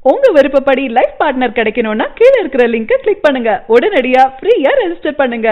உங்க விருப்பப்படி life partner கிடைக்கணும்னா கீழ இருக்கிற லிங்கை கிளிக் பண்ணுங்க உடனடியா ஃப்ரீயா ரெஜிஸ்டர் பண்ணுங்க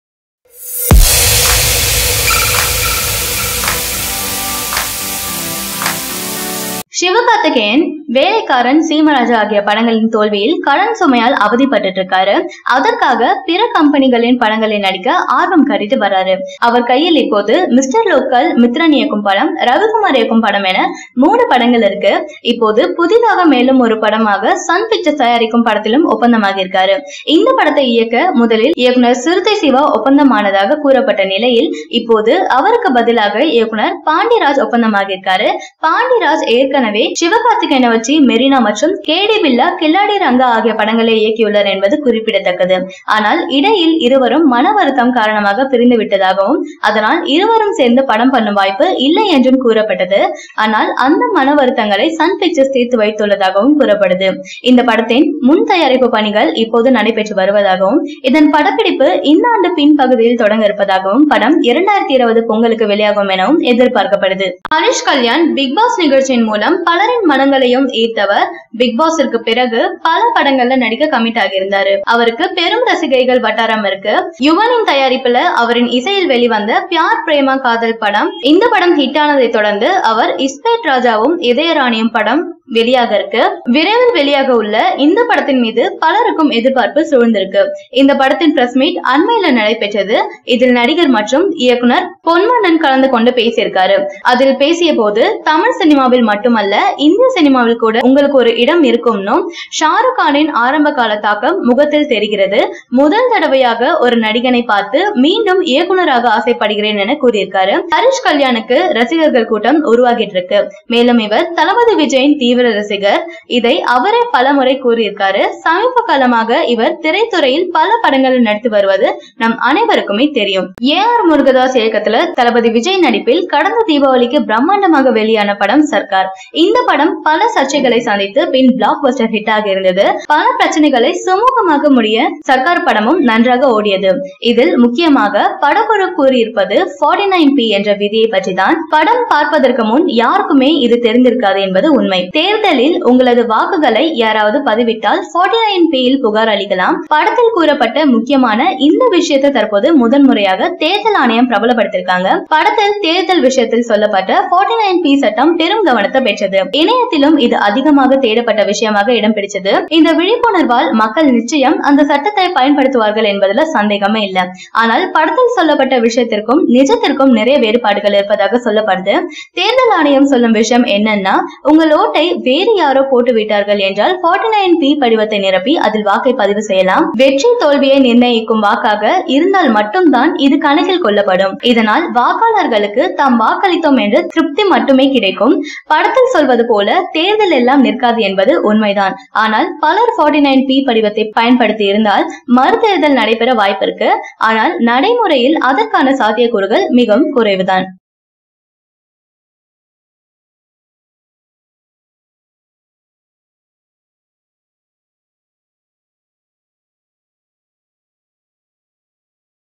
சிவகார்த்திகேயன் வேலைக்காரன் சீமராஜா ஆகிய படங்களின் தோல்வியில் கடன் சுமையால் அவதிப்பட்டு இருக்காரு அதற்காக பிற கம்பெனிகளின் படங்களில் நடிக்க ஆர்வம் காட்டிட்டு வராரு அவர் கையில் இப்போது மிஸ்டர் லோக்கல் மித்ரன் இயக்கும் படம் ரவிக்குமார் இயக்கும் படம் என மூணு படங்கள் இருக்கு இப்போது புதிதாக மேலும் ஒரு படமாக சன் பிக்சர்ஸ் தயாரிக்கும் படத்திலும் ஒப்பந்தமாக இருக்காரு இந்த படத்தை இயக்க முதலில் இயக்குனர் சிறுத்தை சிவா ஒப்பந்தமானதாக கூறப்பட்ட நிலையில் இப்போது அவருக்கு பதிலாக இயக்குனர் பாண்டியராஜ் ஒப்பந்தமாக இருக்காரு பாண்டியராஜ் ஏற்கனவே சிவகார்த்திகேயனை வச்சு மெரினா மற்றும் கேடி பில்லா கில்லாடி ரங்கா ஆகிய படங்களை இயக்கியுள்ளார் என்பது குறிப்பிடத்தக்கது ஆனால் இடையில் இருவரும் மன வருத்தம் காரணமாக பிரிந்து விட்டதாகவும் அதனால் இருவரும் சேர்ந்து படம் பண்ணும் வாய்ப்பு இல்லை என்றும் கூறப்பட்டது ஆனால் அந்த மன வருத்தங்களை சன் பிக்சர்ஸ் தீர்த்து வைத்துள்ளதாகவும் கூறப்படுது இந்த படத்தின் முன் தயாரிப்பு பணிகள் இப்போது நடைபெற்று வருவதாகவும் இதன் படப்பிடிப்பு இந்த ஆண்டு பின்பகுதியில் தொடங்க இருப்பதாகவும் படம் இரண்டாயிரத்தி இருபது பொங்கலுக்கு வெளியாகும் எனவும் எதிர்பார்க்கப்படுது ஹரிஷ் கல்யாண் பிக் பாஸ் நிகழ்ச்சியின் மூலம் பலரின் மனங்களையும் ஈர்த்தவர் பிக் பாஸிற்கு பிறகு பல படங்கள்ல நடிக்க கமிட் ஆகியிருந்தாரு அவருக்கு பெரும் ரசிகைகள் வட்டாரம் இருக்கு யுவனின் தயாரிப்புல அவரின் இசையில் வெளிவந்த பியார் பிரேமா காதல் படம் இந்த படம் ஹிட் ஆனதை தொடர்ந்து அவர் இஸ்பேட் ராஜாவும் இதயராணியும் படம் வெளியாக இருக்கு விரைவில் வெளியாக உள்ள இந்த படத்தின் மீது பலருக்கும் எதிர்பார்ப்பு சூழ்ந்திருக்கு இந்த படத்தின் பிரஸ் மீட் அண்மையில நடைபெற்றது இதில் நடிகர் மற்றும் இயக்குனர் பொன்மன்னன் கலந்து கொண்டு பேசியிருக்காரு அதில் பேசிய போது தமிழ் சினிமாவில் மட்டுமல்ல இந்திய சினிமாவில் கூட உங்களுக்கு ஒரு இடம் இருக்கும்னும் ஷாருக் கானின் ஆரம்ப கால தாக்கம் முகத்தில் தெரிகிறது முதல் தடவையாக ஒரு நடிகனை பார்த்து மீண்டும் இயக்குனராக ஆசைப்படுகிறேன் என கூறியிருக்காரு ஹரிஷ் கல்யாணுக்கு ரசிகர்கள் கூட்டம் உருவாகிட்டு இருக்கு மேலும் இவர் தளபதி விஜயின் தீவிர ரசிகர் இதை அவரே பலமுறை கூறியிருக்காரு சமீப காலமாக இவர் திரைத்துறையில் பல படங்களில் நடித்து வருவது நம் அனைவருக்குமே தெரியும் ஏ ஆர் முருகதாஸ் இயக்கத்துல தளபதி விஜய் நடிப்பில் கடந்த தீபாவளிக்கு பிரம்மாண்டமாக வெளியான படம் சர்க்கார் இந்த படம் பல சர்ச்சைகளை சந்தித்து பின் பிளாக் பஸ்டர் ஹிட் ஆகி இருந்தது பல பிரச்சனைகளை சுமூகமாக முடிய சர்க்கார் படமும் நன்றாக ஓடியது இதில் முக்கியமாக படக்குழு கூறியிருப்பது 49 நைன் பி என்ற விதியை பற்றிதான் படம் பார்ப்பதற்கு முன் யாருக்குமே இது தெரிந்திருக்காது என்பது உண்மை தேர்தலில் உங்களது வாக்குகளை யாராவது பதிவிட்டால் 49 நைன் பியில் புகார் அளிக்கலாம் படத்தில் கூறப்பட்ட முக்கியமான இந்த விஷயத்தை தற்போது முதன்முறையாக தேர்தல் ஆணையம் பிரபலப்படுத்திருக்காங்க படத்தில் தேர்தல் விஷயத்தில் சொல்லப்பட்ட 49 நைன் பி சட்டம் பெரும் கவனத்தை பெற்றது இணையத்திலும் இது அதிகமாக தேடப்பட்ட விஷயமாக இடம் பிடிச்சது இந்த விழிப்புணர்வால் மக்கள் நிச்சயம் அந்த சட்டத்தை பயன்படுத்துவார்கள் என்பதுல சந்தேகமே இல்ல ஆனால் படத்தில் சொல்லப்பட்ட விஷயத்திற்கும் நிஜத்திற்கும் நிறைய வேறுபாடுகள் இருப்பதாக சொல்லப்படுது தேர்தல் ஆணையம் சொல்லும் விஷயம் என்னன்னா உங்கள் ஓட்டை வேறு யாரோ போட்டு விட்டார்கள் என்றால் 49 நைன் பி படிவத்தை நிரப்பி அதில் வாக்கை பதிவு செய்யலாம் வெற்றி தோல்வியை நிர்ணயிக்கும் வாக்காக இருந்தால் மட்டும்தான் இது கணக்கில் கொள்ளப்படும் இதனால் வாக்காளர்களுக்கு தாம் வாக்களித்தோம் என்று திருப்தி மட்டுமே கிடைக்கும் படத்தில் சொல்வது போல தேர்தல் எல்லாம் நிற்காது என்பது உண்மைதான் ஆனால் பலர் 49 நைன் பி படிவத்தை பயன்படுத்தி இருந்தால் மறுதேர்தல் நடைபெற வாய்ப்பிருக்கு ஆனால் நடைமுறையில் அதற்கான சாத்தியக்கூறுகள் மிகவும் குறைவுதான்